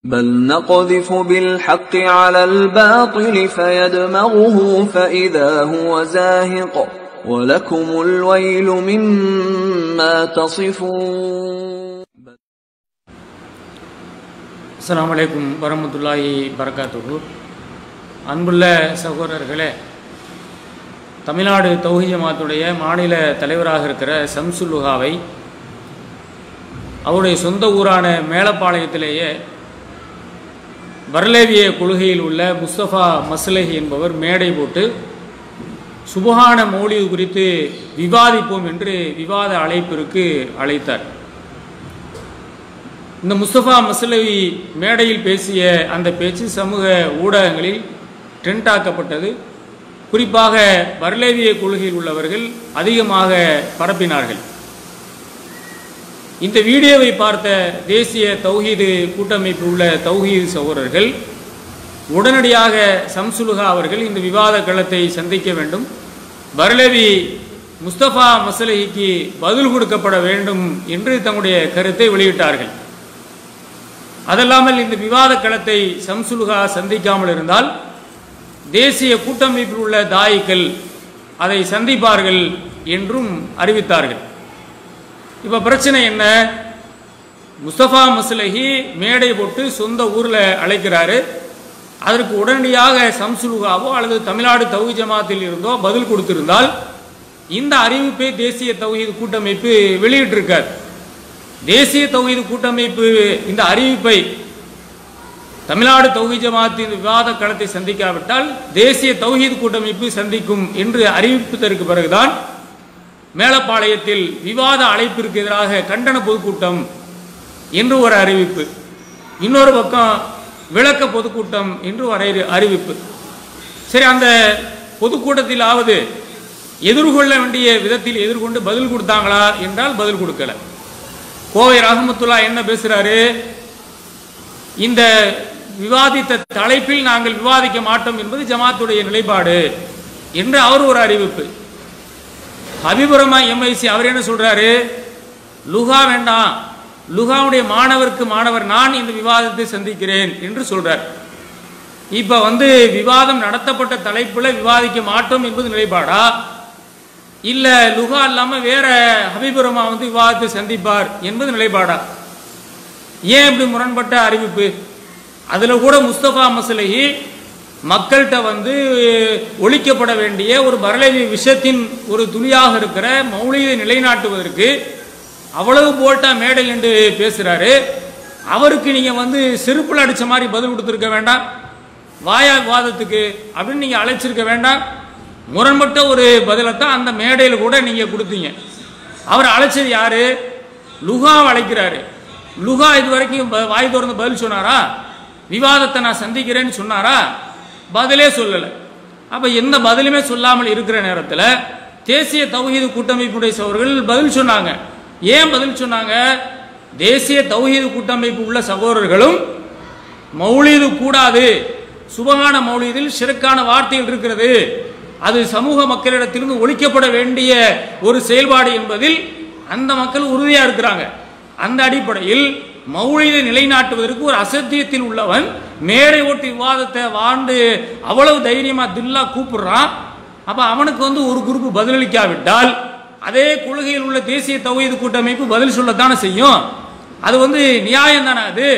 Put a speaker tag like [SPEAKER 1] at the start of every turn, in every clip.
[SPEAKER 1] بل نقذف بالحق على الباطل فيدمغه فإذا هو زاهق ولكم الويل مما تصفون
[SPEAKER 2] அஸ்ஸலாமு அலைக்கும் வரமத்துல்லாஹி பரகாத்துஹு அன்புள்ள சகோதரர்களே தமிழ்நாடு தௌஹி ஜமாத்துடைய மாநில தலைவராக இருக்கிற சம்சுல்லுஹாவை அவருடைய சொந்த ஊரான மேலப்பாளையத்திலேயே வரலேவிய கொள்கையில் உள்ள முஸ்தபா மஸ்லஹி என்பவர் மேடை போட்டு சுபஹான மௌலிது குறித்து விவாதிப்போம் என்று விவாத அழைப்பிற்கு அழைத்தார் இந்த முஸ்தபா மஸ்லவி மேடையில் பேசிய அந்த பேச்சு சமூக ஊடகங்களில் ட்ரெண்ட் ஆக்கப்பட்டது குறிப்பாக வரலேவிய கொள்கையில் உள்ளவர்கள் அதிகமாக பரப்பினார்கள் இந்த வீடியோவை பார்த்த தேசிய தௌஹீது கூட்டமைப்பு உள்ள தௌஹீது சகோதரர்கள் உடனடியாக சம்சுலுகா அவர்கள் இந்த விவாத களத்தை சந்திக்க வேண்டும் வரலவி முஸ்தபா மசலகிக்கு பதில் கொடுக்கப்பட வேண்டும் என்று தங்களுடைய கருத்தை வெளியிட்டார்கள் அதல்லாமல் இந்த விவாத களத்தை சம்சுலுகா சந்திக்காமல் இருந்தால் தேசிய கூட்டமைப்பில் உள்ள தாயிக்கள் அதை சந்திப்பார்கள் என்றும் அறிவித்தார்கள் இப்போ பிரச்சனை என்ன முஸ்தபா மஸ்லஹி மேடை போட்டு சொந்த ஊரில் அழைக்கிறாரு அதற்கு உடனடியாக சம்சுலுகாவோ அல்லது தமிழ்நாடு தௌஹி ஜமாத்தில் இருந்தோ பதில் கொடுத்திருந்தால் இந்த அறிவிப்பை தேசிய தௌஹீது கூட்டமைப்பு வெளியிட்டிருக்கார் தேசிய தௌஹீது கூட்டமைப்பு இந்த அறிவிப்பை தமிழ்நாடு தௌஹி ஜமாத்தின் விவாத களத்தை சந்திக்காவிட்டால் தேசிய தௌஹீது கூட்டமைப்பு சந்திக்கும் என்று அறிவிப்பதற்கு பிறகுதான் மேலப்பாளையத்தில் விவாத அழைப்பிற்கு எதிராக கண்டன பொதுக்கூட்டம் என்று ஒரு அறிவிப்பு இன்னொரு பக்கம் விளக்க பொதுக்கூட்டம் என்று ஒரு அறிவிப்பு சரி அந்த பொதுக்கூட்டத்திலாவது எதிர்கொள்ள வேண்டிய விதத்தில் எதிர்கொண்டு பதில் கொடுத்தாங்களா என்றால் பதில் கொடுக்கல கோவை ரஹமத்துல்லா என்ன பேசுறாரு இந்த விவாதித்த தலைப்பில் நாங்கள் விவாதிக்க மாட்டோம் என்பது ஜமாத்துடைய நிலைப்பாடு என்று அவர் ஒரு அறிவிப்பு ஹபிபுரமா எம்ஐசி அவர் என்ன சொல்றாரு லுகா வேண்டாம் லுகாவுடைய மாணவருக்கு மாணவர் நான் இந்த விவாதத்தை சந்திக்கிறேன் என்று சொல்றார் இப்ப வந்து விவாதம் நடத்தப்பட்ட தலைப்புல விவாதிக்க மாட்டோம் என்பது நிலைப்பாடா இல்ல லுகா இல்லாம வேற ஹபிபுரமா வந்து விவாதத்தை சந்திப்பார் என்பது நிலைப்பாடா ஏன் இப்படி முரண்பட்ட அறிவிப்பு அதுல கூட முஸ்தபா மசலகி மக்கள்கிட்ட வந்து ஒழிக்கப்பட வேண்டிய ஒரு வரலவி விஷயத்தின் ஒரு துளியாக இருக்கிற மௌலியை நிலைநாட்டுவதற்கு அவ்வளவு போல்ட்டா மேடை என்று பேசுறாரு அவருக்கு நீங்க வந்து செருப்புல அடிச்ச மாதிரி பதில் கொடுத்துருக்க வேண்டாம் வாயா விவாதத்துக்கு அப்படின்னு நீங்க அழைச்சிருக்க வேண்டாம் முரண்பட்ட ஒரு பதிலைத்தான் அந்த மேடையில் கூட நீங்க கொடுத்தீங்க அவர் அழைச்சது யாரு லுகாவை அழைக்கிறாரு லுகா இது வரைக்கும் வாய் திறந்து பதில் சொன்னாரா விவாதத்தை நான் சந்திக்கிறேன்னு சொன்னாரா பதிலே சொல்லலை அப்ப எந்த பதிலுமே சொல்லாமல் இருக்கிற நேரத்தில் தேசிய தௌஹீது கூட்டமைப்புடைய சகோதரர்கள் பதில் சொன்னாங்க ஏன் பதில் சொன்னாங்க தேசிய தௌஹீது கூட்டமைப்பு உள்ள சகோதரர்களும் மௌலீது கூடாது சுபகான மௌலீதில் சிறக்கான வார்த்தைகள் இருக்கிறது அது சமூக மக்களிடத்திலிருந்து ஒழிக்கப்பட வேண்டிய ஒரு செயல்பாடு என்பதில் அந்த மக்கள் உறுதியா இருக்கிறாங்க அந்த அடிப்படையில் மௌழியை நிலைநாட்டுவதற்கு ஒரு அசத்தியத்தில் உள்ளவன் மேடை ஓட்டு விவாதத்தை வாழ்ந்து அவ்வளவு தைரியமா தில்லா கூப்பிடுறான் அப்ப அவனுக்கு வந்து ஒரு குரூப் பதிலளிக்காவிட்டால் அதே கொள்கையில் உள்ள தேசிய தௌஹீது கூட்டமைப்பு பதில் சொல்லத்தானே செய்யும் அது வந்து நியாயம் தானே அது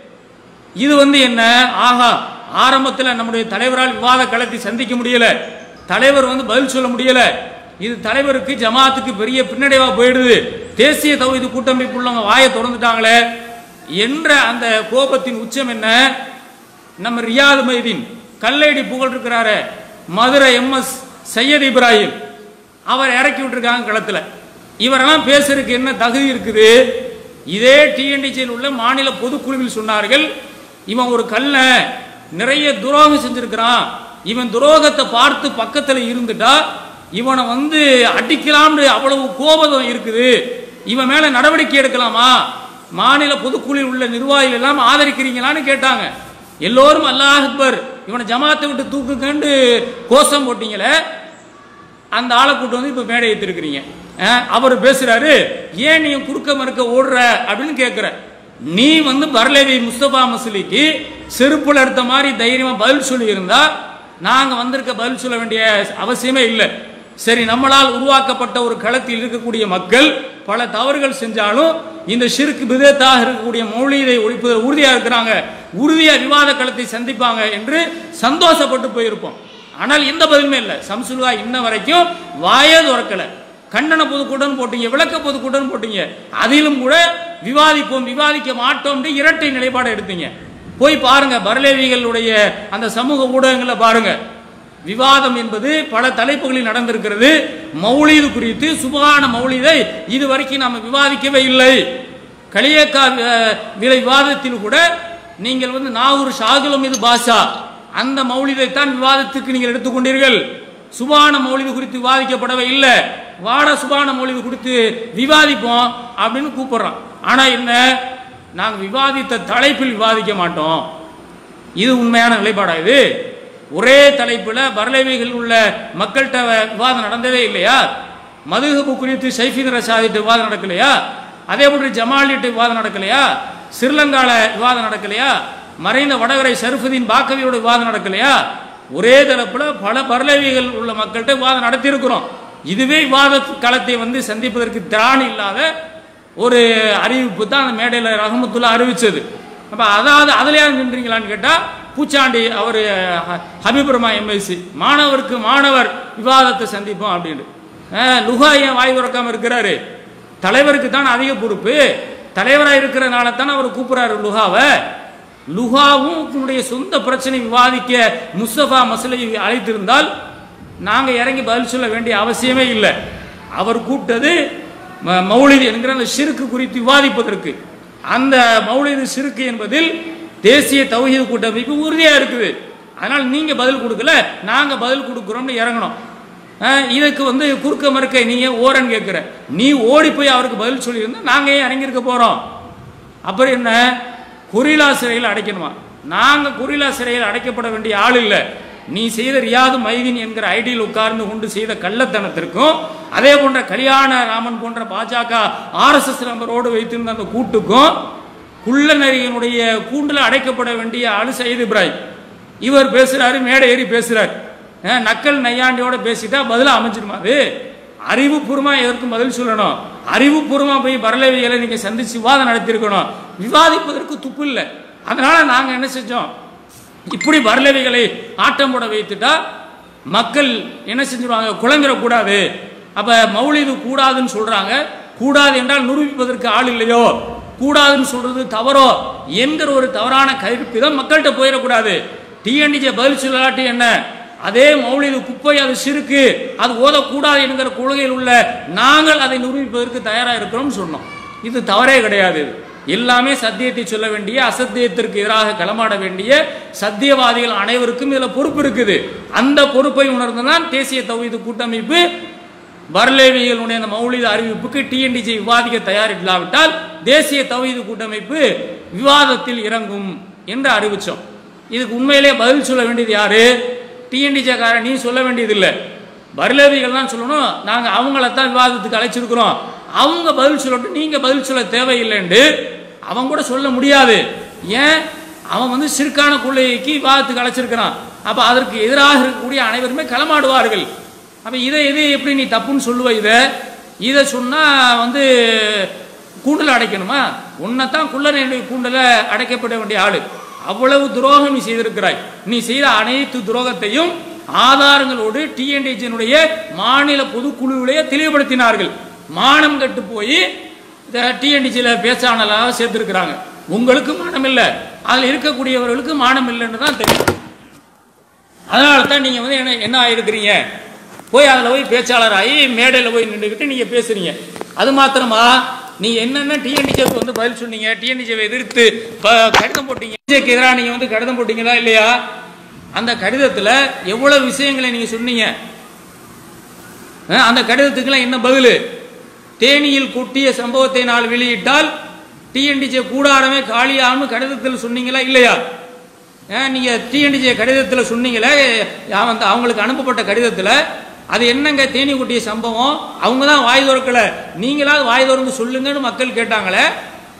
[SPEAKER 2] இது வந்து என்ன ஆஹா ஆரம்பத்தில் நம்முடைய தலைவரால் விவாத களத்தை சந்திக்க முடியல தலைவர் வந்து பதில் சொல்ல முடியல இது தலைவருக்கு ஜமாத்துக்கு பெரிய பின்னடைவா போயிடுது தேசிய தௌஹீது கூட்டமைப்பு உள்ளவங்க வாயை திறந்துட்டாங்களே என்ற அந்த கோபத்தின் உச்சம் என்ன நம்ம ரியாது மைதீன் கல்லேடி புகழ் இருக்கிறாரு மதுரை எம் எஸ் சையத் இப்ராஹிம் அவர் இறக்கி விட்டுருக்காங்க களத்துல இவரெல்லாம் பேசுறதுக்கு என்ன தகுதி இருக்குது இதே டிஎன்டிசியில் உள்ள மாநில பொதுக்குழுவில் சொன்னார்கள் இவன் ஒரு கல்ல நிறைய துரோகம் செஞ்சிருக்கிறான் இவன் துரோகத்தை பார்த்து பக்கத்தில் இருந்துட்டா இவனை வந்து அடிக்கலாம்னு அவ்வளவு கோபம் இருக்குது இவன் மேல நடவடிக்கை எடுக்கலாமா மாநில பொதுக்குழுவில் உள்ள நிர்வாகிகள் எல்லாம் ஆதரிக்கிறீங்களான்னு கேட்டாங்க எல்லோரும் அல்லாஹ் அக்பர் இவனை ஜமாத்தை விட்டு தூக்குங்கன்னு கோஷம் போட்டீங்களே அந்த ஆளை கூட்டு வந்து இப்ப மேடை ஏத்திருக்கிறீங்க அவர் பேசுறாரு ஏன் நீங்க குறுக்க மறுக்க ஓடுற அப்படின்னு கேட்கிற நீ வந்து பர்லேவி முஸ்தபா மசூலிக்கு செருப்புல எடுத்த மாதிரி தைரியமா பதில் சொல்லி இருந்தா நாங்க வந்திருக்க பதில் சொல்ல வேண்டிய அவசியமே இல்லை சரி நம்மளால் உருவாக்கப்பட்ட ஒரு களத்தில் இருக்கக்கூடிய மக்கள் பல தவறுகள் செஞ்சாலும் இந்த ஷிருக்கு பிதத்தாக இருக்கக்கூடிய மௌலியதை ஒழிப்பதில் உறுதியா இருக்கிறாங்க உறுதியா விவாத களத்தை சந்திப்பாங்க என்று சந்தோஷப்பட்டு போயிருப்போம் ஆனால் எந்த பதிலுமே இல்லை சம்சுலுவா இன்ன வரைக்கும் வாயே துறக்கல கண்டன பொதுக்கூட்டம் போட்டீங்க விளக்க பொதுக்கூட்டம் போட்டீங்க அதிலும் கூட விவாதிப்போம் விவாதிக்க மாட்டோம் இரட்டை நிலைப்பாடு எடுத்தீங்க போய் பாருங்க பரலேவிகளுடைய அந்த சமூக ஊடகங்களை பாருங்க விவாதம் என்பது பல தலைப்புகளில் நடந்திருக்கிறது மௌலீது குறித்து சுபகான மௌலீதை இதுவரைக்கும் நாம விவாதிக்கவே இல்லை களியக்கா அஹ், விலை விவாதத்தில் கூட நீங்கள் வந்து நாகூர் ஷாகுலம் இது பாஷா அந்த மௌலிதைத்தான் விவாதத்துக்கு நீங்கள் எடுத்துக்கொண்டீர்கள் சுபான மௌலிது குறித்து விவாதிக்கப்படவே இல்லை வாட சுபான மௌலிது குறித்து விவாதிப்போம் அப்படின்னு கூப்பிடுறோம் ஆனா என்ன நாங்க விவாதித்த தலைப்பில் விவாதிக்க மாட்டோம் இது உண்மையான நிலைப்பாடா இது ஒரே தலைப்புல பரலேவிகள் உள்ள மக்கள்கிட்ட விவாதம் நடந்ததே இல்லையா மதுகபு குறித்து ஷைஃபின் ரசாதிட்டு விவாதம் நடக்கலையா அதே போன்று ஜமாலிட்டு விவாதம் நடக்கலையா ஸ்ரீலங்கால விவாதம் நடக்கலையா மறைந்த வடகரை ஷரஃபுதீன் பாக்கவியோட விவாதம் நடக்கலையா ஒரே தரப்புல பல பரலேவிகள் உள்ள மக்கள்கிட்ட விவாதம் நடத்தியிருக்கிறோம் இதுவே விவாத களத்தை வந்து சந்திப்பதற்கு திராணி இல்லாத ஒரு அறிவிப்பு தான் அந்த மேடையில் ரஹமத்துல்லா அறிவிச்சது அப்ப அதாவது அதுல யாரும் நின்றீங்களான்னு கேட்டா பூச்சாண்டி அவர் ஹபிபுரமா எம்எஸ்சி மாணவருக்கு மாணவர் விவாதத்தை சந்திப்போம் அப்படின்னு அஹ், லுகா ஏன் வாய் திறக்காம இருக்கிறாரு தலைவருக்கு தான் அதிக பொறுப்பு தலைவராக இருக்கிறனால தானே அவர் கூப்பிடுறாரு லுகாவை லுகாவும் உன்னுடைய சொந்த பிரச்சனை விவாதிக்க முஸ்தபா மசலை அழைத்திருந்தால் நாங்க இறங்கி பதில் சொல்ல வேண்டிய அவசியமே இல்லை அவர் கூப்பிட்டது ம- மௌலிது என்கிற அந்த சிறுக்கு குறித்து விவாதிப்பதற்கு அந்த மௌலிது சிறுக்கு என்பதில் தேசிய தௌஹீது கூட்டமைப்பு உறுதியா இருக்குது அதனால் நீங்க பதில் கொடுக்கல நாங்க பதில் கொடுக்கிறோம்னு இறங்கணும் அஹ், இதுக்கு வந்து குறுக்க மறுக்க நீங்க ஓரன் கேட்கிற நீ ஓடி போய் அவருக்கு பதில் சொல்லியிருந்தா நாங்க ஏன் இறங்கியிருக்க போறோம் அப்புறம் என்ன குறிலா சிறையில் அடைக்கணுமா நாங்க குறிலா சிறையில் அடைக்கப்பட வேண்டிய ஆள் இல்ல நீ செய்த ரியாது மைதீன் என்கிற ஐடியில் உட்கார்ந்து கொண்டு செய்த கள்ளத்தனத்திற்கும் அதே போன்ற கல்யாண ராமன் போன்ற பாஜக ஆர்எஸ்எஸ் நம்பரோடு வைத்திருந்த அந்த கூட்டுக்கும் குள்ள நரியினுடைய கூண்டுல அடைக்கப்பட வேண்டிய ஆளு சயீத் இப்ராஹிம் இவர் பேசுறாரு மேடை ஏறி பேசுறாரு அஹ், நக்கல் நையாண்டியோட பேசிட்டா பதிலா அமைஞ்சிருமா அது அறிவுபூர்வமா எதற்கும் பதில் சொல்லணும் அறிவுபூர்வமா போய் பரலவிகளை நீங்க சந்திச்சு விவாதம் நடத்தியிருக்கணும் விவாதிப்பதற்கு துப்பு இல்லை அதனால நாங்க என்ன செஞ்சோம் இப்படி பரலவிகளை ஆட்டம் போட வைத்துட்டா மக்கள் என்ன செஞ்சிருவாங்க குழம்பிடக்கூடாது அப்ப மௌலிது கூடாதுன்னு சொல்றாங்க கூடாது என்றால் நிரூபிப்பதற்கு ஆள் இல்லையோ கூடாதுன்னு சொல்றது தவறோ என்கிற ஒரு தவறான கருப்பிதம் மக்கள்கிட்ட போயிடக்கூடாது டிஎன்டிஜே பதில் சொல்லலாட்டி என்ன அதே மௌலிது குப்பை அது சிறுக்கு அது ஓதக்கூடாது என்கிற கொள்கையில் உள்ள நாங்கள் அதை நிரூபிப்பதற்கு தயாராக இருக்கிறோம்னு சொன்னோம் இது தவறே கிடையாது இது. எல்லாமே சத்தியத்தை சொல்ல வேண்டிய அசத்தியத்திற்கு எதிராக களமாட வேண்டிய சத்தியவாதிகள் அனைவருக்கும் இதுல பொறுப்பு இருக்குது அந்த பொறுப்பை உணர்ந்துதான் தேசிய தௌஹீது கூட்டமைப்பு பர்லேவிகளுடைய அந்த மௌலித அறிவிப்புக்கு டிஎன்டிஜி விவாதிக்க தயாரில்லாவிட்டால் தேசிய தௌஹீது கூட்டமைப்பு விவாதத்தில் இறங்கும் என்று அறிவிச்சோம் இதுக்கு உண்மையிலே பதில் சொல்ல வேண்டியது யாரு டிஎன்டிஜே காரன் நீ சொல்ல வேண்டியது இல்லை பர்லேவிகள் தான் சொல்லணும் நாங்க அவங்கள தான் விவாதத்துக்கு அழைச்சிருக்கிறோம் அவங்க பதில் சொல்லட்டும் நீங்க பதில் சொல்ல தேவையில்லைன்னு அவன் கூட சொல்ல முடியாது ஏன் அவன் வந்து சிறுக்கான கொள்ளைக்கு விவாதத்துக்கு அழைச்சிருக்கிறான் அப்ப அதற்கு எதிராக இருக்கக்கூடிய அனைவருமே களமாடுவார்கள் அப்ப இதை எது எப்படி நீ தப்புன்னு சொல்லுவ இதை இதை சொன்னா வந்து கூண்டில் அடைக்கணுமா உன்னைத்தான் குள்ளனுடைய கூண்டில் அடைக்கப்பட வேண்டிய ஆளு அவ்வளவு துரோகம் நீ செய்திருக்கிறாய் நீ செய்த அனைத்து துரோகத்தையும் ஆதாரங்களோடு டிஎன்டிஜினுடைய மாநில பொதுக்குழுவிலேயே தெளிவுபடுத்தினார்கள் மானம் கட்டு போய் டிஎன்டிஜியில் பேச்சாளராக சேர்த்திருக்கிறாங்க உங்களுக்கு மானம் இல்லை அதில் இருக்கக்கூடியவர்களுக்கு மானம் இல்லைன்னு தான் தெரியும் அதனால தான் நீங்க வந்து என்ன என்ன ஆயிருக்கிறீங்க போய் அதில் போய் பேச்சாளர் ஆகி மேடையில் போய் நின்றுக்கிட்டு நீங்க பேசுறீங்க அது மாத்திரமா நீங்க என்னென்ன டிஎன்டிஜேக்கு வந்து பதில் சொன்னீங்க டிஎன்டிஜேவை எதிர்த்து ப- கடிதம் போட்டீங்க டிஜேக்கு எதிராக நீங்க வந்து கடிதம் போட்டீங்களா இல்லையா அந்த கடிதத்துல எவ்வளவு விஷயங்களை நீங்க சொன்னீங்க அஹ், அந்த கடிதத்துக்கெல்லாம் என்ன பதில் தேனியில் கொட்டிய சம்பவத்தை நான் வெளியிட்டால் டிஎன்டிஜே கூடாரமே காலியாகும் கடிதத்தில் சொன்னீங்களா இல்லையா அஹ், நீங்க டிஎன்டிஜே கடிதத்தில் சொன்னீங்களே யா- வந்து அவங்களுக்கு அனுப்பப்பட்ட கடிதத்தில் அது என்னங்க தேனி கொட்டிய சம்பவம் அவங்க தான் வாய் திறக்கல நீங்களாவது வாய் திறந்து சொல்லுங்கன்னு மக்கள் கேட்டாங்களே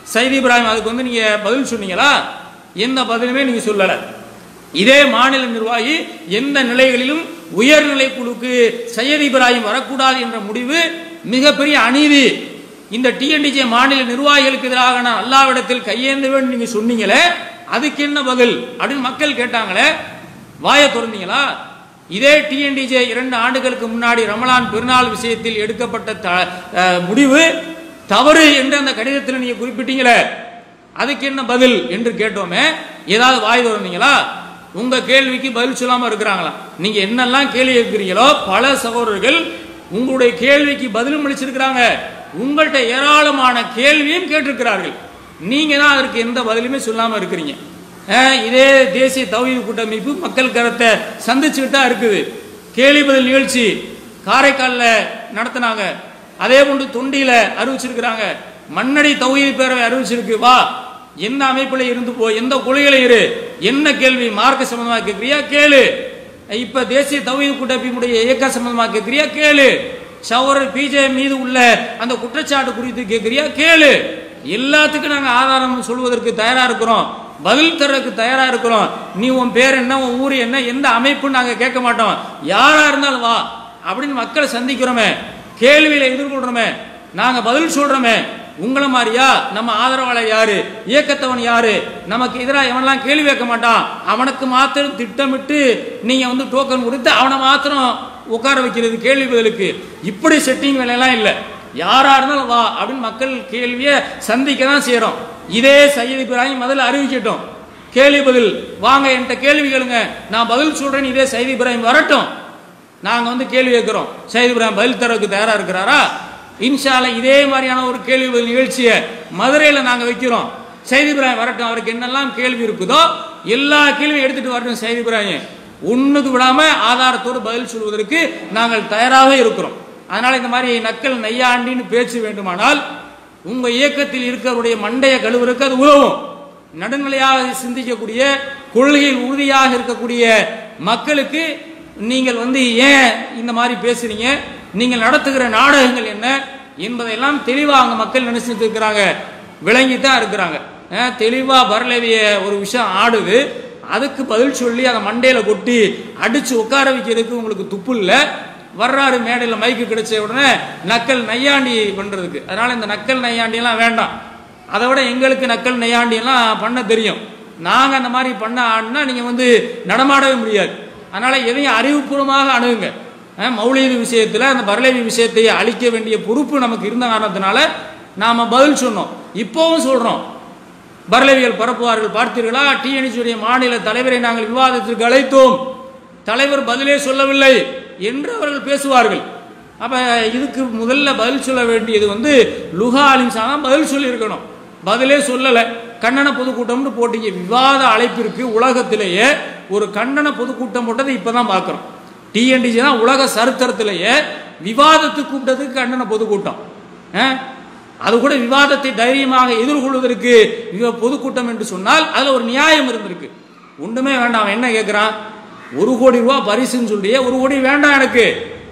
[SPEAKER 2] சைதி இப்ராஹிம் அதுக்கு வந்து நீங்க பதில் சொன்னீங்களா எந்த பதிலுமே நீங்க சொல்லல இதே மாநில நிர்வாகி எந்த நிலைகளிலும் உயர்நிலை குழுக்கு சையத் இப்ராஹிம் வரக்கூடாது என்ற முடிவு மிகப்பெரிய அநீதி இந்த டிஎன்டிஜே மாநில நிர்வாகிகளுக்கு எதிராக நான் அல்லாவிடத்தில் கையேந்த வேண்டும் நீங்க சொன்னீங்களே அதுக்கு என்ன பதில் அப்படின்னு மக்கள் கேட்டாங்களே வாயை திறந்தீங்களா இதே டிஎன்டிஜே இரண்டு ஆண்டுகளுக்கு முன்னாடி ரமலான் பெருநாள் விஷயத்தில் எடுக்கப்பட்ட த- அஹ், முடிவு தவறு என்று அந்த கடிதத்தில் நீங்க குறிப்பிட்டீங்களே அதுக்கு என்ன பதில் என்று கேட்டோமே ஏதாவது வாய் திறந்தீங்களா உங்க கேள்விக்கு பதில் சொல்லாம இருக்கிறாங்களா நீங்க என்னெல்லாம் கேள்வி கேட்கிறீங்களோ பல சகோதரர்கள் உங்களுடைய கேள்விக்கு பதிலும் அளிச்சிருக்கிறாங்க உங்கள்கிட்ட ஏராளமான கேள்வியும் கேட்டிருக்கிறார்கள் நீங்க தான் அதற்கு எந்த பதிலுமே சொல்லாம இருக்கிறீங்க அஹ், இதே தேசிய தௌஹீது கூட்டமைப்பு மக்கள் கருத்தை சந்திச்சுக்கிட்டு தான் இருக்குது கேள்வி பதில் நிகழ்ச்சி காரைக்கால்ல நடத்தினாங்க அதே போன்று தொண்டியில அறிவிச்சிருக்கிறாங்க மண்ணடி தௌஹீது பேரவை அறிவிச்சிருக்கு வா என்ன அமைப்புல இருந்து போ எந்த கொள்கையில இரு என்ன கேள்வி மார்க்க சம்பந்தமா கேட்கிறியா கேளு இப்ப தேசிய தௌஹீது கூட்டமைப்பினுடைய இயக்க சம்பந்தமா கேட்கிறியா கேளு சௌரர் பிஜே மீது உள்ள அந்த குற்றச்சாட்டு குறித்து கேட்கிறியா கேளு எல்லாத்துக்கும் நாங்க ஆதாரம் சொல்வதற்கு தயாரா இருக்கிறோம் பதில் தர்றதுக்கு தயாரா இருக்கிறோம் நீ உன் பேர் என்ன உன் ஊர் என்ன எந்த அமைப்புன்னு நாங்க கேட்க மாட்டோம் யாரா இருந்தாலும் வா அப்படின்னு மக்களை சந்திக்கிறோமே கேள்வியில எதிர்கொள்றோமே நாங்க பதில் சொல்றோமே உங்களை மாதிரியா நம்ம ஆதரவாளர் யாரு இயக்கத்தவன் யாரு நமக்கு எதிராக எவனெல்லாம் கேள்வி கேட்க மாட்டான் அவனுக்கு மாத்திரம் திட்டமிட்டு நீங்க வந்து டோக்கன் கொடுத்து அவனை மாத்திரம் உட்கார வைக்கிறது கேள்வி பதிலுக்கு இப்படி செட்டிங் வேலையெல்லாம் இல்லை யாரா இருந்தாலும் வா அப்படின்னு மக்கள் கேள்வியை சந்திக்க தான் செய்யறோம் இதே சையது இப்ராஹிம் முதல்ல அறிவிக்கட்டும் கேள்வி பதில் வாங்க என்கிட்ட கேள்வி கேளுங்க நான் பதில் சொல்றேன் இதே சையது இப்ராஹிம் வரட்டும் நாங்க வந்து கேள்வி கேட்கிறோம் சையது இப்ராஹிம் பதில் தரவுக்கு தயாரா இருக்கிறாரா இன்ஷால்ல இதே மாதிரியான ஒரு கேள்வி பதில் நிகழ்ச்சியை மதுரையில நாங்க வைக்கிறோம் சையது இப்ராஹிம் வரட்டும் அவருக்கு என்னெல்லாம் கேள்வி இருக்குதோ எல்லா கேள்வியும் எடுத்துட்டு வரட்டும் சையது இப்ராஹிம் ஒண்ணுக்கு விடாம ஆதாரத்தோடு பதில் சொல்வதற்கு நாங்கள் தயாராக இருக்கிறோம் அதனால இந்த மாதிரி நக்கல் நையாண்டின்னு பேச்சு வேண்டுமானால் உங்க இயக்கத்தில் இருக்கிறவருடைய மண்டைய கழுவுறதுக்கு அது உதவும் நடுநிலையாக சிந்திக்கக்கூடிய கொள்கையில் உறுதியாக இருக்கக்கூடிய மக்களுக்கு நீங்கள் வந்து ஏன் இந்த மாதிரி பேசுறீங்க நீங்கள் நடத்துகிற நாடகங்கள் என்ன என்பதையெல்லாம் தெளிவா அவங்க மக்கள் நினைச்சிட்டு இருக்கிறாங்க விளங்கி தான் இருக்கிறாங்க அஹ் தெளிவா பரலவிய ஒரு விஷயம் ஆடுது அதுக்கு பதில் சொல்லி அதை மண்டையில கொட்டி அடிச்சு உட்கார வைக்கிறதுக்கு உங்களுக்கு துப்பு இல்லை வர்றாரு மேடையில் மைக்கு கிடைச்ச உடனே நக்கல் நையாண்டி பண்றதுக்கு அதனால இந்த நக்கல் நையாண்டி எல்லாம் வேண்டாம் அதை விட எங்களுக்கு நக்கல் நையாண்டி எல்லாம் பண்ண தெரியும் நாங்க அந்த மாதிரி பண்ண ஆடினா நீங்க வந்து நடமாடவே முடியாது அதனால எதையும் அறிவுபூர்வமாக அணுகுங்க அஹ் மௌலீது விஷயத்துல அந்த பரலேவி விஷயத்தை அழிக்க வேண்டிய பொறுப்பு நமக்கு இருந்த காரணத்தினால நாம பதில் சொன்னோம் இப்போவும் சொல்றோம் பரலவியல் பரப்புவார்கள் பார்த்தீர்களா டிஎன்சியுடைய மாநில தலைவரை நாங்கள் விவாதத்திற்கு அழைத்தோம் தலைவர் பதிலே சொல்லவில்லை என்று அவர்கள் பேசுவார்கள் அப்ப இதுக்கு முதல்ல பதில் சொல்ல வேண்டியது வந்து லுகா அலிம்சா தான் பதில் சொல்லியிருக்கணும் பதிலே சொல்லல கண்டன பொதுக்கூட்டம்னு போட்டீங்க விவாத அழைப்பிற்கு உலகத்திலேயே ஒரு கண்டன பொதுக்கூட்டம் போட்டதை இப்பதான் பார்க்கிறோம் டிஎன்டிசி தான் உலக சரித்திரத்திலேயே விவாதத்துக்கு கூப்பிட்டதுக்கு கண்டன பொதுக்கூட்டம் அஹ்? அது கூட விவாதத்தை தைரியமாக எதிர்கொள்வதற்கு இவ பொதுக்கூட்டம் என்று சொன்னால் அதுல ஒரு நியாயம் இருந்திருக்கு ஒண்ணுமே வேண்டாம் அவன் என்ன கேட்கிறான் ஒரு கோடி ரூபா பரிசுன்னு சொல்லியே ஒரு கோடி வேண்டாம் எனக்கு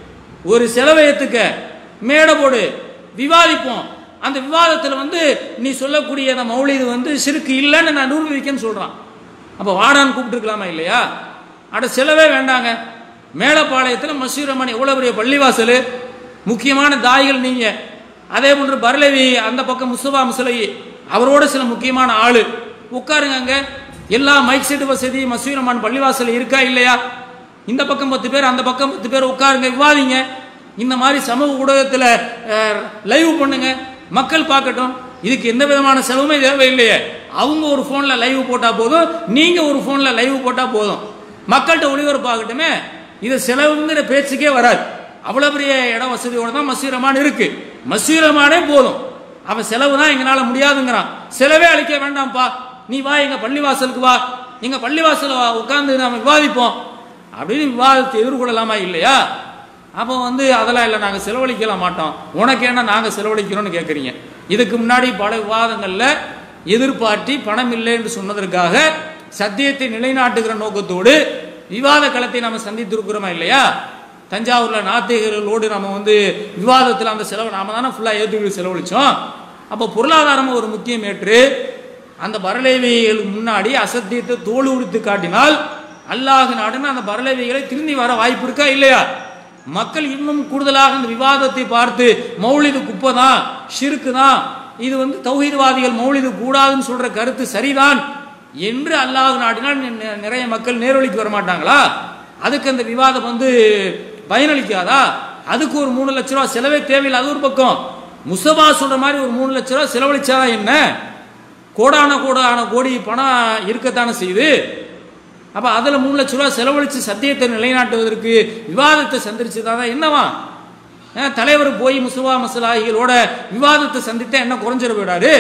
[SPEAKER 2] ஒரு செலவை ஏத்துக்க மேடை போடு விவாதிப்போம் அந்த விவாதத்துல வந்து நீ சொல்லக்கூடிய அந்த மௌலிது வந்து சிறுக்கு இல்லைன்னு நான் நிரூபிக்கன்னு சொல்றான் அப்ப வாடான்னு கூப்பிட்டுருக்கலாமா இல்லையா அட செலவே வேண்டாங்க மேலப்பாளையத்தில் மசூர் ரஹ்மான் எவ்வளவு பெரிய பள்ளிவாசல் முக்கியமான தாய்கள் நீங்க அதே போன்று பரலவி அந்த பக்கம் முஸ்தபா முசலை அவரோட சில முக்கியமான ஆளு உட்காருங்க அங்க எல்லா மைக் செட் வசதி மசூர் ரஹ்மான் பள்ளிவாசல் இருக்கா இல்லையா இந்த பக்கம் பத்து பேர் அந்த பக்கம் பத்து பேர் உட்காருங்க விவாதிங்க இந்த மாதிரி சமூக ஊடகத்தில் லைவ் பண்ணுங்க மக்கள் பார்க்கட்டும் இதுக்கு எந்த விதமான செலவுமே தேவையில்லையே அவங்க ஒரு போன்ல லைவ் போட்டா போதும் நீங்க ஒரு போன்ல லைவ் போட்டா போதும் மக்கள்கிட்ட ஒளிபரப்பாகட்டுமே இது செலவுங்கிற பேச்சுக்கே வராது அவ்வளவு பெரிய இட வசதியோட தான் மசூரமான் இருக்கு மசூரமானே போதும் அவன் செலவு தான் எங்களால முடியாதுங்கிறான் செலவே அளிக்க வேண்டாம்ப்பா நீ வா எங்க பள்ளிவாசலுக்கு வா எங்க பள்ளிவாசல உட்கார்ந்து நாம விவாதிப்போம் அப்படின்னு விவாதத்தை எதிர்கொள்ளலாமா இல்லையா அப்போ வந்து அதெல்லாம் இல்லை நாங்கள் செலவழிக்கல மாட்டோம் உனக்கு என்ன நாங்கள் செலவழிக்கிறோம்னு கேட்குறீங்க இதுக்கு முன்னாடி பல விவாதங்களில் எதிர்பார்ட்டி பணம் இல்லை என்று சொன்னதற்காக சத்தியத்தை நிலைநாட்டுகிற நோக்கத்தோடு விவாத களத்தை நம்ம சந்தித்திருக்கிறோமா இல்லையா தஞ்சாவூர்ல நாத்திகர்களோடு நம்ம வந்து விவாதத்தில் அந்த செலவு நாம தானே ஃபுல்லாக ஏற்றுக்கிட்டு செலவழிச்சோம் அப்போ பொருளாதாரம் ஒரு முக்கியம் ஏற்று அந்த பரலேவிகளுக்கு முன்னாடி அசத்தியத்தை தோல் உடுத்து காட்டினால் அல்லாஹ் நாடுன்னு அந்த பரலேவிகளை திரும்பி வர வாய்ப்பு இருக்கா இல்லையா மக்கள் இன்னும் கூடுதலாக இந்த விவாதத்தை பார்த்து மௌலிது குப்பை தான் ஷிருக்கு தான் இது வந்து தௌஹீத்வாதிகள் மௌலிது கூடாதுன்னு சொல்ற கருத்து சரிதான் என்று அல்லாஹ் நாடினால் நி- நி- நிறைய மக்கள் நேரொலிக்கு வர மாட்டாங்களா அதுக்கு அந்த விவாதம் வந்து பயனளிக்காதா அதுக்கு ஒரு மூணு லட்ச ரூபா செலவே தேவையில்லை அது ஒரு பக்கம் முசபா சொல்ற மாதிரி ஒரு மூணு லட்ச ரூபா செலவழிச்சாதா என்ன கோடான கோடான கோடி பணம் இருக்கத்தானே செய்யுது அப்ப அதுல மூணு லட்ச ரூபா செலவழிச்சு சத்தியத்தை நிலைநாட்டுவதற்கு விவாதத்தை சந்திரிச்சதா என்னவா ஏன் தலைவர் போய் முசுவா மசலாகிகளோட விவாதத்தை சந்தித்தா என்ன குறைஞ்சிட போயிடாரு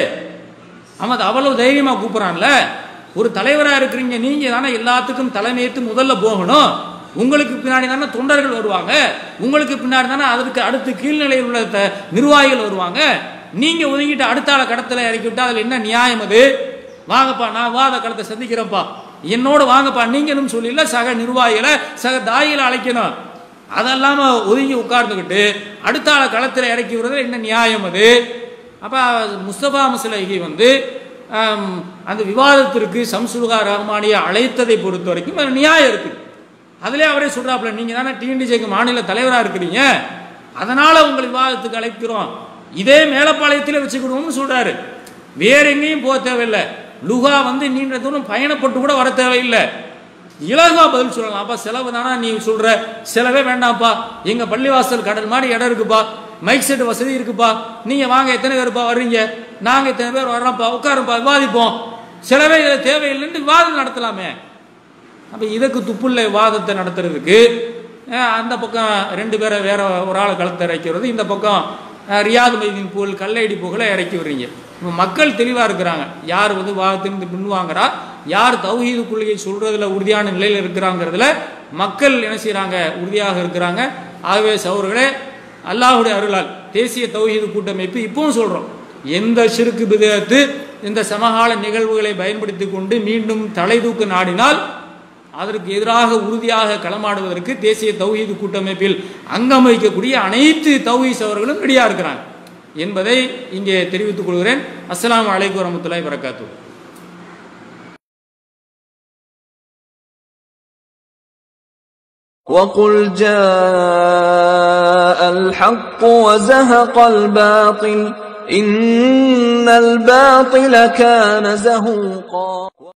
[SPEAKER 2] அவன் அது அவ்வளவு தைரியமா கூப்பிடுறான்ல ஒரு தலைவரா இருக்கிறீங்க நீங்க தானே எல்லாத்துக்கும் தலைமையேற்று முதல்ல போகணும் உங்களுக்கு பின்னாடி தானே தொண்டர்கள் வருவாங்க உங்களுக்கு பின்னாடி தானே அதற்கு அடுத்து கீழ்நிலையில் உள்ள த- நிர்வாகிகள் வருவாங்க நீங்க ஒதுங்கிட்டு அடுத்த ஆளை கடத்துல இறக்கி விட்டா அதுல என்ன நியாயம் அது வாங்கப்பா நான் வாத களத்தை சந்திக்கிறேன்ப்பா என்னோட வாங்கப்பா நீங்களும் சொல்லல சக நிர்வாகிகளை சக தாயிகளை அழைக்கணும் அதெல்லாம ஒதுங்கி உட்கார்ந்துக்கிட்டு அடுத்த ஆளை களத்தில் இறக்கி விடுறது என்ன நியாயம் அது அப்ப முஸ்தபா மசலகி வந்து ஆம், அந்த விவாதத்திற்கு சம்சுல்கா ரஹ்மானியை அழைத்ததை பொறுத்த வரைக்கும் அது நியாயம் இருக்கு அதிலே அவரே சொல்றாப்புல நீங்க தானே டிஎன்டிஜேக்கு மாநில தலைவரா இருக்கிறீங்க அதனால உங்களை விவாதத்துக்கு அழைக்கிறோம் இதே மேலப்பாளையத்தில் வச்சுக்கிடுவோம்னு சொல்றாரு வேற எங்கேயும் போக தேவையில்லை லுகா வந்து நீண்ட தூரம் பயணப்பட்டு கூட வர தேவையில்லை இலகுவா பதில் சொல்லலாம் அப்பா செலவு தானா நீ சொல்ற செலவே வேண்டாம்ப்பா எங்க பள்ளிவாசல் கடல் மாதிரி இடம் இருக்குப்பா மைக் செட் வசதி இருக்குப்பா நீங்க வாங்க எத்தனை பேருப்பா வர்றீங்க நாங்க எத்தனை பேர் வர்றோம்ப்பா உட்காருப்பா விவாதிப்போம் செலவே இதுல தேவையில்லைன்னு விவாதம் நடத்தலாமே அப்ப இதுக்கு துப்புள்ள விவாதத்தை நடத்துறதுக்கு அஹ், அந்த பக்கம் ரெண்டு பேரை வேற ஒரு ஆளை களத்தை இறக்கிறது இந்த பக்கம் அஹ், ரியாது மைதீன் புகழ் கல்லடி புகழை இறக்கி விடுறீங்க இப்ப மக்கள் தெளிவா இருக்கிறாங்க யார் வந்து வாதத்திலிருந்து பின்வாங்குறா யார் தௌஹீது கொள்கையை சொல்றதுல உறுதியான நிலையில இருக்கிறாங்கிறதுல மக்கள் என்ன செய்றாங்க உறுதியாக இருக்கிறாங்க ஆகவே சௌர்களே அல்லாஹ்வுடைய அருளால் தேசிய தௌஹீது கூட்டமைப்பு இப்பவும் சொல்றோம் எந்த சிறுக்கு விதத்து இந்த சமகால நிகழ்வுகளை பயன்படுத்தி கொண்டு மீண்டும் தலை தூக்க நாடினால் அதற்கு எதிராக உறுதியாக களமாடுவதற்கு தேசிய தௌஹீது கூட்டமைப்பில் அங்கம் வகிக்கக்கூடிய அனைத்து தௌஹீஸ் அவர்களும் ரெடியா இருக்கிறாங்க என்பதை இங்கே தெரிவித்துக் கொள்கிறேன் அஸ்ஸலாமு அலைக்கும் வரமத்துல்லாஹி வரகாத்து
[SPEAKER 1] وقل جاء الحق وزهق الباطل إن الباطل كان زهوقا